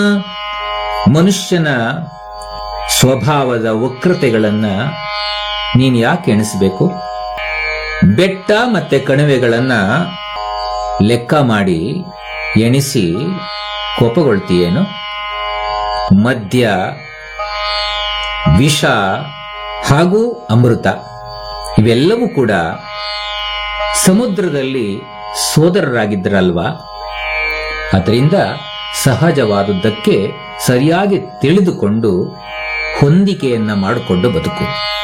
ಮನುಷ್ಯನ ಸ್ವಭಾವದ ವಕ್ರತೆಗಳನ್ನ ನೀನ್ ಯಾಕೆ ಎಣಿಸ್ಬೇಕು ಬೆಟ್ಟ ಮತ್ತೆ ಕಣಿವೆಗಳನ್ನ ಲೆಕ್ಕ ಮಾಡಿ ಎಣಿಸಿ ಕೋಪಗೊಳ್ತೀಯೇನು ಮದ್ಯ ವಿಷ ಹಾಗೂ ಅಮೃತ ಇವೆಲ್ಲವೂ ಕೂಡ ಸಮುದ್ರದಲ್ಲಿ ಸೋದರರಾಗಿದ್ದರಲ್ವಾ ಅದರಿಂದ ಸಹಜವಾದದ್ದಕ್ಕೆ ಸರಿಯಾಗಿ ತಿಳಿದುಕೊಂಡು ಹೊಂದಿಕೆಯನ್ನ ಮಾಡಿಕೊಂಡು ಬದುಕು